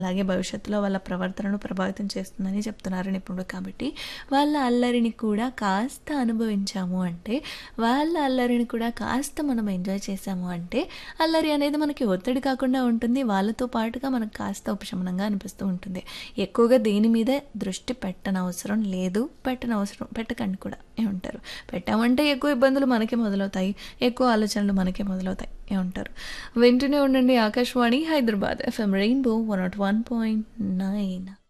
అలాగే భవిష్యత్తులో వాళ్ళ ప్రవర్తనను ప్రభావితం చేస్తుందని చెప్తున్నారు నిపుణుడు కాబట్టి వాళ్ళ అల్లరిని కూడా కాస్త అనుభవించాము అంటే వాళ్ళ అల్లరిని కూడా కాస్త మనం ఎంజాయ్ చేసాము అంటే అల్లరి అనేది మనకి ఒత్తిడి కాకుండా ఉంటుంది వాళ్ళతో పాటుగా మనకు కాస్త ఉపశమనంగా అనిపిస్తూ ఉంటుంది ఎక్కువగా దేని మీదే దృష్టి పెట్టనవసరం లేదు పెట్టనవసరం పెట్టకండి కూడా ఏమంటారు పెట్టామంటే ఎక్కువ ఇబ్బందులు మనకే మొదలవుతాయి ఎక్కువ ఆలోచనలు మనకే మొదలవుతాయి ఏమంటారు వింటూనే ఉండండి Akashvani Hyderabad FM rainbow one nought one point nine